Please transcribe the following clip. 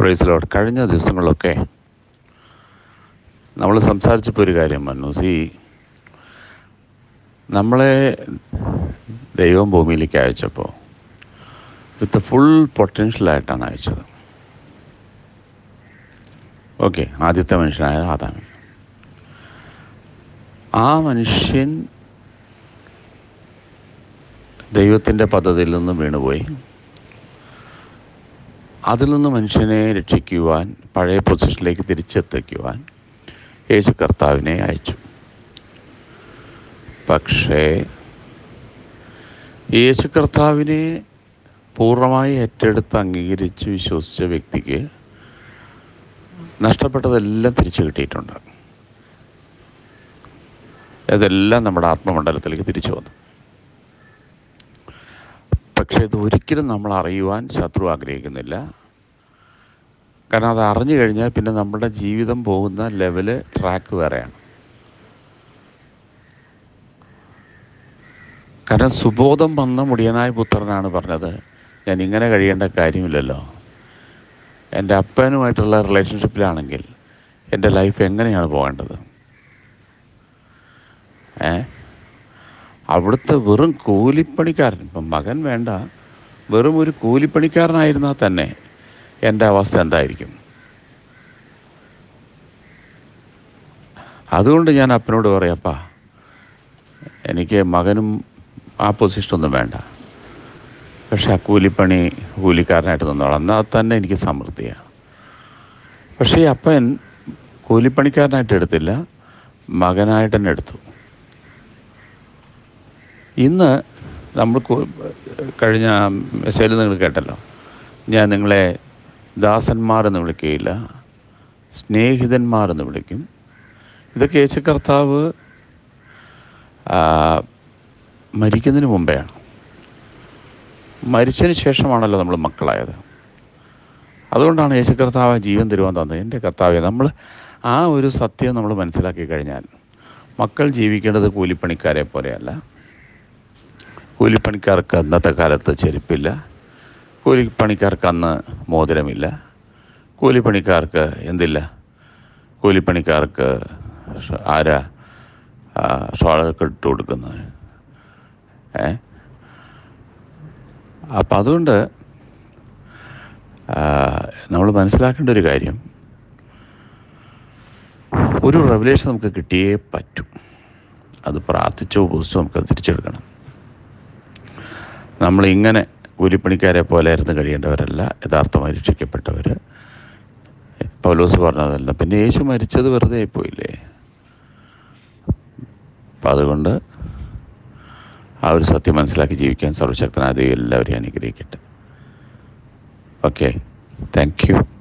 പ്രൈസിലോട്ട് കഴിഞ്ഞ ദിവസങ്ങളിലൊക്കെ നമ്മൾ സംസാരിച്ചപ്പോൾ ഒരു കാര്യം വന്നു സി നമ്മളെ ദൈവം ഭൂമിയിലേക്ക് അയച്ചപ്പോൾ വിത്ത് ഫുൾ പൊട്ടൻഷ്യലായിട്ടാണ് അയച്ചത് ഓക്കെ ആദ്യത്തെ മനുഷ്യനായ ആദാമി ആ മനുഷ്യൻ ദൈവത്തിൻ്റെ പദ്ധതിയിൽ നിന്നും വീണുപോയി അതിൽ നിന്ന് മനുഷ്യനെ രക്ഷിക്കുവാൻ പഴയ പൊസിഷനിലേക്ക് തിരിച്ചെത്തിക്കുവാൻ യേശു കർത്താവിനെ അയച്ചു പക്ഷേ യേശു കർത്താവിനെ പൂർണ്ണമായി ഏറ്റെടുത്ത് അംഗീകരിച്ച് വിശ്വസിച്ച വ്യക്തിക്ക് നഷ്ടപ്പെട്ടതെല്ലാം തിരിച്ചു കിട്ടിയിട്ടുണ്ട് അതെല്ലാം നമ്മുടെ ആത്മമണ്ഡലത്തിലേക്ക് തിരിച്ചു വന്നു പക്ഷേ ഇത് ഒരിക്കലും നമ്മൾ അറിയുവാൻ ശത്രു ആഗ്രഹിക്കുന്നില്ല കാരണം അത് അറിഞ്ഞു കഴിഞ്ഞാൽ പിന്നെ നമ്മുടെ ജീവിതം പോകുന്ന ലെവല് ട്രാക്ക് വേറെയാണ് കാരണം സുബോധം വന്ന മുടിയനായ പുത്രനാണ് പറഞ്ഞത് ഞാൻ ഇങ്ങനെ കഴിയേണ്ട കാര്യമില്ലല്ലോ എൻ്റെ അപ്പനുമായിട്ടുള്ള റിലേഷൻഷിപ്പിലാണെങ്കിൽ എൻ്റെ ലൈഫ് എങ്ങനെയാണ് പോകേണ്ടത് ഏ അവിടുത്തെ വെറും കൂലിപ്പണിക്കാരൻ ഇപ്പം മകൻ വേണ്ട വെറും ഒരു കൂലിപ്പണിക്കാരനായിരുന്നാൽ തന്നെ എൻ്റെ അവസ്ഥ എന്തായിരിക്കും അതുകൊണ്ട് ഞാൻ അപ്പനോട് പറയപ്പാ എനിക്ക് മകനും ആ പൊസിഷനൊന്നും വേണ്ട പക്ഷെ ആ കൂലിപ്പണി കൂലിക്കാരനായിട്ട് നിന്നോളാം എന്നാൽ തന്നെ എനിക്ക് സമൃദ്ധിയാണ് പക്ഷേ ഈ അപ്പൻ കൂലിപ്പണിക്കാരനായിട്ട് എടുത്തില്ല മകനായിട്ട് തന്നെ എടുത്തു ഇന്ന് നമ്മൾ കു- കഴിഞ്ഞ മെസ്സേജിൽ നിങ്ങൾ കേട്ടല്ലോ ഞാൻ നിങ്ങളെ ദാസന്മാരെന്ന് വിളിക്കുകയില്ല സ്നേഹിതന്മാരെന്ന് വിളിക്കും ഇതൊക്കെ യേശു കർത്താവ് ആ, മരിക്കുന്നതിന് മുമ്പെയാണ് മരിച്ചതിന് ശേഷമാണല്ലോ നമ്മൾ മക്കളായത് അതുകൊണ്ടാണ് യേശു കർത്താവ് ജീവൻ തരുവാൻ തന്നത് എൻ്റെ കർത്താവെ നമ്മൾ ആ ഒരു സത്യം നമ്മൾ മനസ്സിലാക്കി കഴിഞ്ഞാൽ മക്കൾ ജീവിക്കേണ്ടത് കൂലിപ്പണിക്കാരെ പോലെയല്ല കൂലിപ്പണിക്കാർക്ക് അന്നത്തെ കാലത്ത് ചെരുപ്പില്ല കൂലിപ്പണിക്കാർക്ക് അന്ന് മോതിരമില്ല കൂലിപ്പണിക്കാർക്ക് എന്തില്ല കൂലിപ്പണിക്കാർക്ക് ഷ- ആരാ ആ, ഷോളൊക്കെ ഇട്ട് കൊടുക്കുന്നത് ഏ അപ്പം അതുകൊണ്ട് നമ്മൾ മനസ്സിലാക്കേണ്ട ഒരു കാര്യം ഒരു റെവലേഷൻ നമുക്ക് കിട്ടിയേ പറ്റൂ അത് പ്രാർത്ഥിച്ചോ ഉപസിച്ചോ നമുക്ക് തിരിച്ചെടുക്കണം നമ്മളിങ്ങനെ കൂലിപ്പണിക്കാരെ പോലെ ആയിരുന്നു കഴിയേണ്ടവരല്ല യഥാർത്ഥമായി രക്ഷിക്കപ്പെട്ടവർ പൗലോസ് പറഞ്ഞതല്ല പിന്നെ യേശു മരിച്ചത് വെറുതെ ആയിപ്പോയില്ലേ അപ്പം അതുകൊണ്ട് ആ ഒരു സത്യം മനസ്സിലാക്കി ജീവിക്കാൻ സർവശക്തനായ ദൈവം എല്ലാവരെയും അനുഗ്രഹിക്കട്ടെ ഓക്കെ താങ്ക് യു